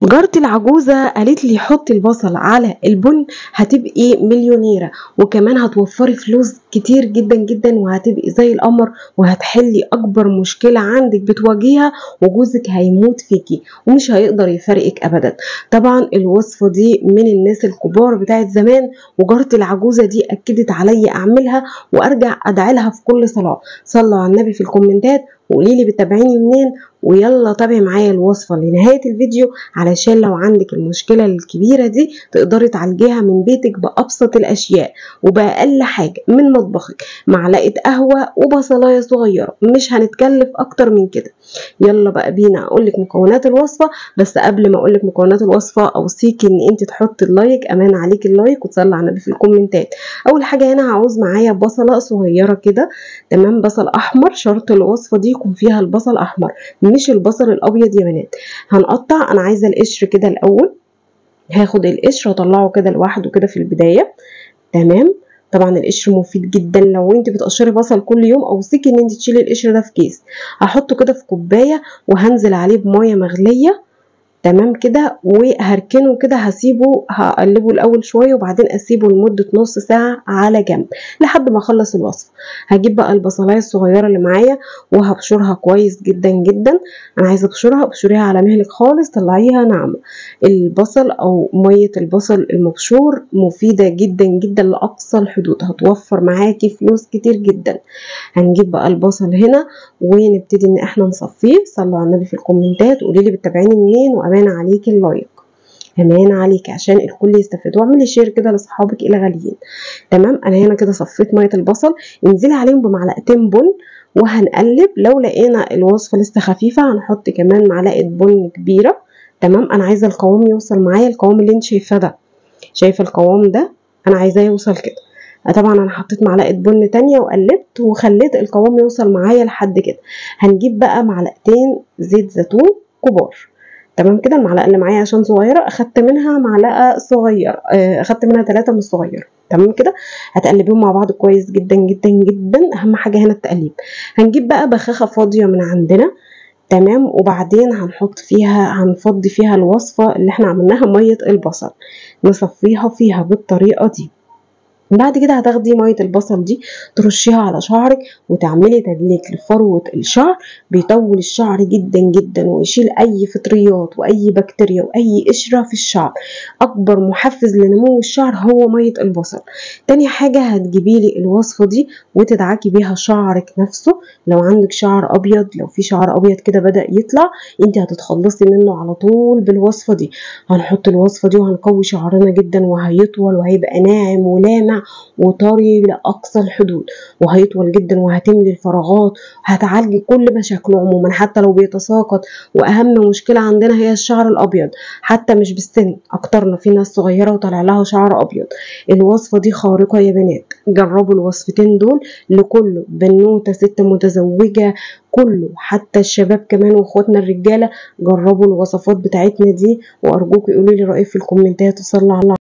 جارتي العجوزة قالت لي حطي البصل على البن هتبقي مليونيرة وكمان هتوفري فلوس كتير جدا جدا وهتبقي زي القمر وهتحلي أكبر مشكلة عندك بتواجهها وجوزك هيموت فيكي ومش هيقدر يفارقك أبدا طبعا الوصفة دي من الناس الكبار بتاعت زمان وجارتي العجوزة دي أكدت عليا أعملها وأرجع أدعي لها في كل صلاة صلوا على النبي في الكومنتات وقولي لي بتابعيني منين ويلا تابعي معايا الوصفة لنهاية الفيديو علشان لو عندك المشكلة الكبيرة دي تقدري تعالجيها من بيتك بأبسط الأشياء وبأقل حاجة من مطبخك معلقة قهوة وبصلاية صغيرة مش هنتكلف أكتر من كده يلا بقى بينا أقولك مكونات الوصفة بس قبل ما أقولك مكونات الوصفة أوصيكي إن أنت تحطي اللايك أمان عليك اللايك وتصلي على النبي في الكومنتات أول حاجة هنا هعوز معايا بصلة صغيرة كده تمام بصل أحمر شرط الوصفة دي يكون فيها البصل أحمر مش البصل الابيض يا بنات هنقطع انا عايزه القشر كده الاول هاخد القشر واطلعه كده لوحده كده في البدايه تمام طبعا القشر مفيد جدا لو انت بتقشري بصل كل يوم اوصيكي ان انت تشيلي القشر ده في كيس هحطه كده في كوبايه وهنزل عليه بميه مغليه تمام كده وهركنه كده هسيبه هقلبه الاول شويه وبعدين اسيبه لمده نص ساعه على جنب لحد ما اخلص الوصفه هجيب بقى البصلايه الصغيره اللي معايا وهبشرها كويس جدا جدا انا عايزه ابشرها ابشريها على مهلك خالص طلعيها ناعمه البصل او ميه البصل المبشور مفيده جدا جدا لاقصى الحدود هتوفر معاكي فلوس كتير جدا هنجيب بقى البصل هنا ونبتدي ان احنا نصفيه صلوا على النبي في الكومنتات قولي لي بتتابعيني منين امان عليكي اللايك امان عليكي عشان الكل يستفيد واعملي شير كده لاصحابك الغاليين تمام انا هنا كده صفيت ميه البصل انزلي عليهم بمعلقتين بن وهنقلب لو لقينا الوصفه لسه خفيفه هنحط كمان معلقه بن كبيره تمام انا عايزه القوام يوصل معايا القوام اللي انت شايفاه ده شايفه القوام ده انا عايزاه يوصل كده طبعا انا حطيت معلقه بن تانية وقلبت وخليت القوام يوصل معايا لحد كده هنجيب بقى معلقتين زيت زيتون كبار تمام كده المعلقه اللي معايا عشان صغيره اخدت منها معلقه صغيره اخدت منها ثلاثه من الصغيره تمام كده هتقلبيهم مع بعض كويس جدا جدا جدا اهم حاجه هنا التقليب هنجيب بقى بخاخه فاضيه من عندنا تمام وبعدين هنحط فيها هنفضي فيها الوصفه اللي احنا عملناها ميه البصل نصفيها فيها بالطريقه دي بعد كده هتاخدي ميه البصل دي ترشيها على شعرك وتعملي تدليك لفروه الشعر بيطول الشعر جدا جدا ويشيل اي فطريات واي بكتيريا واي قشره في الشعر اكبر محفز لنمو الشعر هو ميه البصل تاني حاجه هتجيبي لي الوصفه دي وتدعكي بيها شعرك نفسه لو عندك شعر ابيض لو في شعر ابيض كده بدا يطلع انت هتتخلصي منه على طول بالوصفه دي هنحط الوصفه دي وهنقوي شعرنا جدا وهيطول وهيبقى ناعم ولامع وطري لأقصى الحدود وهيطول جدا وهتملي الفراغات هتعالجي كل مشاكله عموما حتى لو بيتساقط وأهم مشكلة عندنا هي الشعر الأبيض حتى مش بالسن أكترنا في ناس صغيرة وطلع لها شعر أبيض الوصفة دي خارقة يا بنات جربوا الوصفتين دول لكله بنوتة ست متزوجة كله حتى الشباب كمان واخواتنا الرجاله جربوا الوصفات بتاعتنا دي وارجوكم قولوا لي رايك في الكومنتات وصلوا على